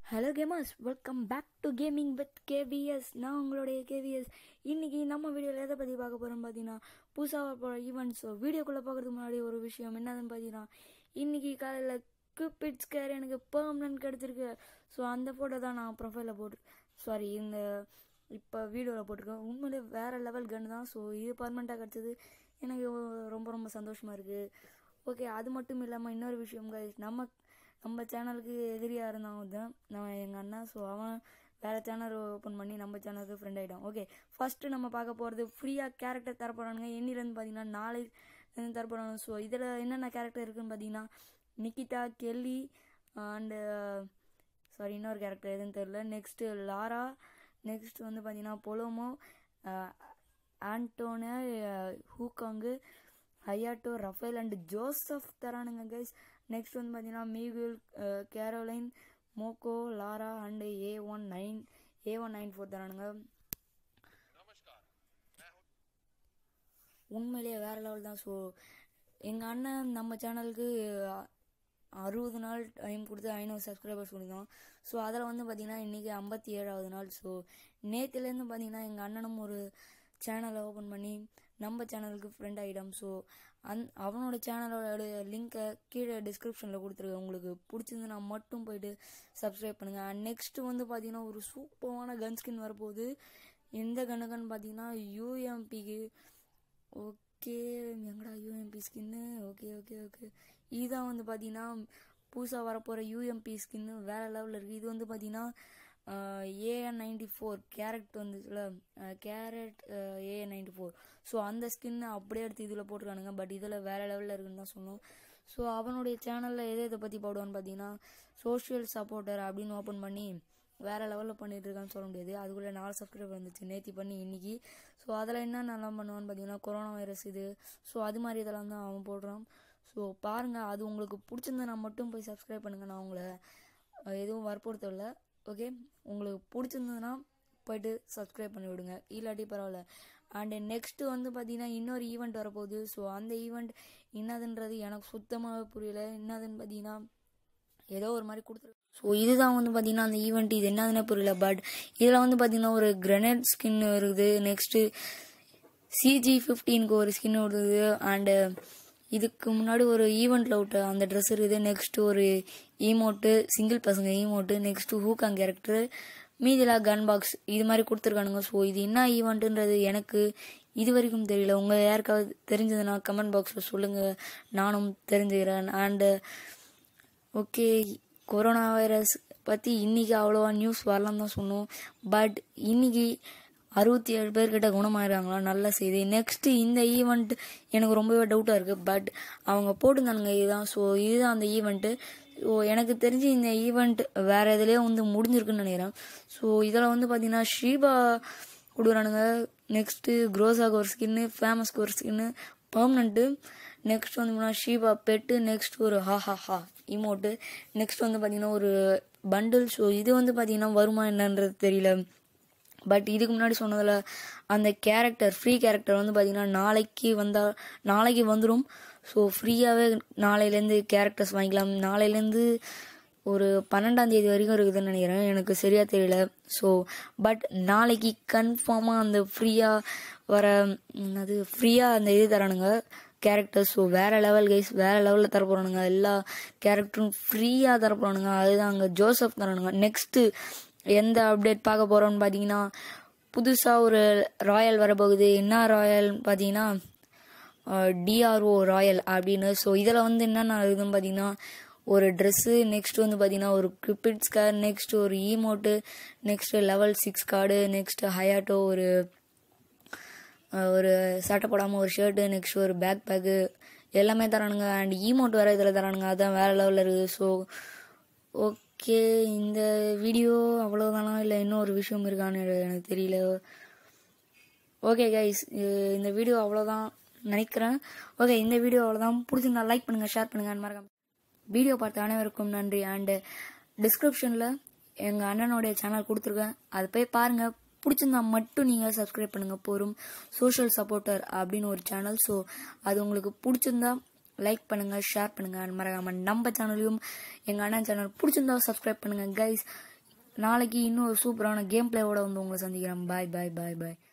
hello gamers welcome back to gaming with KVS நான் உங்களுடைய KVS இன்னைக்கு நம்ம வீடியோவில் எதை பற்றி பார்க்க போகிறோம் பார்த்தீங்கன்னா புதுசாக போகிற ஈவெண்ட்ஸ் வீடியோக்குள்ளே பார்க்கறதுக்கு முன்னாடி ஒரு விஷயம் என்னதுன்னு பார்த்தீங்கன்னா இன்னைக்கு காலையில் குப்பிட் ஸ்கேர் எனக்கு பெர்மனன்ட் கிடச்சிருக்கு ஸோ அந்த ஃபோட்டோ தான் நான் ப்ரொஃபைலில் போட்டு சாரி இந்த இப்போ வீடியோவில் போட்டிருக்கேன் உண்மையிலே வேறு லெவல் கன் தான் ஸோ இது பர்மனெண்ட்டாக கிடச்சது எனக்கு ரொம்ப ரொம்ப சந்தோஷமாக இருக்குது ஓகே அது மட்டும் இல்லாமல் இன்னொரு விஷயம் guys நம்ம நம்ம சேனலுக்கு எதிரியாக இருந்தான் தான் நான் எங்கள் அண்ணன் ஸோ அவன் வேறு சேனல் ஓப்பன் பண்ணி நம்ம சேனலுக்கு ஃப்ரெண்ட் ஆகிட்டான் ஓகே ஃபஸ்ட்டு நம்ம பார்க்க போகிறது ஃப்ரீயாக கேரக்டர் தரப்போறானுங்க எண்ணிலேருந்து பார்த்தீங்கன்னா நாளைலேருந்து தரப்போறாங்க ஸோ இதில் என்னென்ன கேரக்டர் இருக்குன்னு பார்த்தீங்கன்னா நிக்கிதா கெல்லி அண்டு சாரி இன்னொரு கேரக்டர் எதுன்னு தெரில நெக்ஸ்ட்டு லாரா நெக்ஸ்ட் வந்து பார்த்தீங்கன்னா Paloma Antonio Wukong Hayato Rafael and Joseph தரானுங்க கைஸ் நெக்ஸ்ட் வந்து பார்த்தீங்கன்னா Miguel Caroline Moco Laura and A one nine A one nine four தரானுங்க உண்மையிலேயே வேற லெவல் தான் ஸோ எங்கள் அண்ணன் நம்ம சேனலுக்கு அறுபது நாள் டைம் கொடுத்து ஐநூறு சப்ஸ்கிரைபர்ஸ் கொடுத்தோம் ஸோ அதில் வந்து பார்த்தீங்கன்னா இன்றைக்கி ஐம்பத்தி ஏழாவது நாள் ஸோ நேற்றுலேருந்து பார்த்தீங்கன்னா எங்கள் அண்ணனும் ஒரு சேனலை ஓப்பன் பண்ணி நம்ம சேனலுக்கு ஃப்ரெண்ட் ஆகிடும் ஸோ அந் அவனோட சேனலோட லிங்க்கை கீழே டிஸ்கிரிப்ஷனில் கொடுத்துருக்கேன் உங்களுக்கு பிடிச்சிருந்துன்னா மட்டும் போயிட்டு சப்ஸ்கிரைப் பண்ணுங்கள் அண்ட் நெக்ஸ்ட்டு வந்து பார்த்தீங்கன்னா ஒரு சூப்பரான கன் ஸ்கின் வரப்போகுது எந்த கண்ணுக்குன்னு பார்த்தீங்கன்னா யூஎம்பிக்கு ஓகே எங்கடா யூஎம்பி ஸ்கின்னு ஓகே ஓகே ஓகே இதுதான் வந்து பார்த்தீங்கன்னா புதுசாக வரப்போகிற யூஎம்பி ஸ்கின்னு வேறு லெவலில் இருக்குது இது வந்து பார்த்தீங்கன்னா ஏஎன் நைன்டி ஃபோர் கேரட் வந்துச்சுல carrot A N ninety four so அந்த ஸ்கின்னை அப்படியே எடுத்து இதில் போட்டிருக்கானுங்க பட் இதில் வேறு லெவலில் இருக்குன்னு தான் சொன்னோம் ஸோ அவனுடைய சேனலில் எதை இதை பற்றி போடுவான்னு பார்த்தீங்கன்னா சோஷியல் சப்போர்ட்டர் அப்படின்னு ஓப்பன் பண்ணி வேறு லெவலில் பண்ணிட்டு இருக்கான்னு சொல்ல முடியாது அதுக்குள்ளே நாலு சப்ஸ்கிரைபர் வந்துச்சு நேத்தி பண்ணி இன்னைக்கு ஸோ அதில் என்ன நல்லா பண்ணுவான்னு பார்த்தீங்கன்னா கொரோனா வைரஸ் இது ஸோ அது மாதிரி இதெல்லாம் தான் அவன் போடுறான் ஸோ பாருங்கள் அது உங்களுக்கு பிடிச்சிருந்தா மட்டும் போய் சப்ஸ்கிரைப் பண்ணுங்கள் நான் உங்களை எதுவும் வற்புறுத்தவில்லை ஓகே உங்களுக்கு பிடிச்சிருந்ததுன்னா போயிட்டு சப்ஸ்கிரைப் பண்ணி விடுங்க இல்லாட்டி பரவாயில்ல அண்டு நெக்ஸ்ட்டு வந்து பார்த்தீங்கன்னா இன்னொரு ஈவெண்ட் வரப்போகுது ஸோ அந்த ஈவெண்ட் என்னதுன்றது எனக்கு சுத்தமாக புரியல என்னதுன்னு பார்த்தீங்கன்னா ஏதோ ஒரு மாதிரி கொடுத்துருக்கு ஸோ இதுதான் வந்து பார்த்தீங்கன்னா அந்த ஈவெண்ட் இது என்னதுன்னே புரியல பட் இதில் வந்து பார்த்தீங்கன்னா ஒரு கிரனேட் ஸ்கின் இருக்குது நெக்ஸ்ட்டு சிஜி ஃபிஃப்டீனுக்கு ஒரு ஸ்கின் இருக்குது அண்டு இதுக்கு முன்னாடி ஒரு ஈவெண்ட்டில் விட்ட அந்த ட்ரெஸ் இருக்குது நெக்ஸ்ட் ஒரு ஈமோட்டு சிங்கிள் பசங்க ஈமோட்டு நெக்ஸ்ட் ஹூக்காங் கேரக்டர் மீதிலாம் கன் பாக்ஸ் இது மாதிரி கொடுத்துருக்கானுங்க ஸோ இது என்ன ஈவெண்ட்டுன்றது எனக்கு இது வரைக்கும் தெரியல உங்கள் யாருக்காவது தெரிஞ்சதுன்னா கமெண்ட் பாக்ஸில் சொல்லுங்கள் நானும் தெரிஞ்சுக்கிறேன் அண்டு ஓகே கொரோனா வைரஸ் பற்றி இன்றைக்கி அவ்வளோவா நியூஸ் வரலாம் தான் சொன்னோம் பட் இன்னைக்கு அறுபத்தி ஏழு பேர்கிட்ட குணமாயிறாங்களா நல்ல செய்தி நெக்ஸ்ட்டு இந்த ஈவெண்ட் எனக்கு ரொம்பவே டவுட்டாக இருக்குது பட் அவங்க போட்டுருந்தானுங்க இதுதான் ஸோ இதுதான் அந்த ஈவெண்ட்டு ஸோ எனக்கு தெரிஞ்சு இந்த ஈவெண்ட் வேறு எதுலேயோ வந்து முடிஞ்சிருக்குன்னு நினைக்கிறேன் ஸோ இதில் வந்து பார்த்தீங்கன்னா ஷீபா கொடுக்குறானுங்க நெக்ஸ்ட்டு க்ரோஸாக்கு ஒரு ஸ்கின்னு ஃபேமஸ்க்கு ஒரு ஸ்கின்னு பர்மனண்ட்டு நெக்ஸ்ட் வந்து ஷீபா பெட்டு நெக்ஸ்ட் ஒரு ஹா ஹா ஹா இமோட்டு நெக்ஸ்ட் வந்து பார்த்தீங்கன்னா ஒரு பண்டில் ஸோ இது வந்து பார்த்தீங்கன்னா வருமா என்னன்றது தெரியல பட் இதுக்கு முன்னாடி சொன்னதில் அந்த கேரக்டர் ஃப்ரீ கேரக்டர் வந்து பார்த்தீங்கன்னா நாளைக்கு வந்தால் நாளைக்கு வந்துடும் ஸோ ஃப்ரீயாகவே நாளையிலேருந்து கேரக்டர்ஸ் வாங்கிக்கலாம் நாளையிலேருந்து ஒரு பன்னெண்டாம் தேதி வரைக்கும் இருக்குதுன்னு நினைக்கிறேன் எனக்கு சரியாக தெரியல ஸோ பட் நாளைக்கு கன்ஃபார்மாக அந்த ஃப்ரீயாக வர அது ஃப்ரீயாக அந்த இது தரானுங்க கேரக்டர்ஸ் ஸோ வேறு லெவல் கைஸ் வேறு லெவலில் தரப்போகிறானுங்க எல்லா கேரக்டரும் ஃப்ரீயாக தரப்போகிறானுங்க அதுதான் அங்கே ஜோசப் தரானுங்க நெக்ஸ்ட்டு எந்த அப்டேட் பார்க்க போகிறோம்னு பார்த்தீங்கன்னா புதுசாக ஒரு ராயல் வரப்போகுது என்ன ராயல்னு பார்த்தீங்கன்னா டிஆர்ஓ ராயல் அப்படின்னு ஸோ இதில் வந்து என்னென்ன இருக்குதுன்னு பார்த்தீங்கன்னா ஒரு ட்ரெஸ்ஸு நெக்ஸ்ட் வந்து பார்த்தீங்கன்னா ஒரு கிரிப்பிட் ஸ்கார் நெக்ஸ்ட் ஒரு emote next level six card next Hayato ஒரு ஒரு சட்டை போடாமல் ஒரு ஷர்ட்டு நெக்ஸ்ட் ஒரு பேக் பேக்கு எல்லாமே தரானுங்க அண்ட் ஈமோட் வேறு இதில் தரானுங்க அதுதான் வேறு லெவலில் இருக்குது ஸோ ஓகே இந்த வீடியோ அவ்வளோதானா இல்லை இன்னும் ஒரு விஷயம் இருக்கான்னு எனக்கு தெரியல ஓகே கைஸ் இந்த வீடியோ அவ்வளோதான் நினைக்கிறேன் ஓகே இந்த வீடியோ அவ்வளோதான் பிடிச்சிருந்தா லைக் பண்ணுங்கள் ஷேர் பண்ணுங்கள் மறக்காம வீடியோ பார்த்த அனைவருக்கும் நன்றி அண்டு டிஸ்கிரிப்ஷனில் எங்கள் அண்ணனுடைய சேனல் கொடுத்துருக்கேன் அதை போய் பாருங்கள் பிடிச்சிருந்தா மட்டும் நீங்கள் சப்ஸ்கிரைப் பண்ணுங்கள் போரும் சோஷியல் சப்போர்ட்டர் அப்படின்னு ஒரு சேனல் ஸோ அது உங்களுக்கு பிடிச்சிருந்தா லைக் பண்ணுங்கள் ஷேர் பண்ணுங்கள் மறக்காமல் நம்ம சேனலையும் எங்கள் அண்ணன் சேனல் பிடிச்சிருந்தா சப்ஸ்கிரைப் பண்ணுங்கள் கைஸ் நாளைக்கு இன்னும் ஒரு சூப்பரான கேம் பிளேவோட வந்து உங்களை சந்திக்கிறேன் பாய் பாய் பாய் பாய்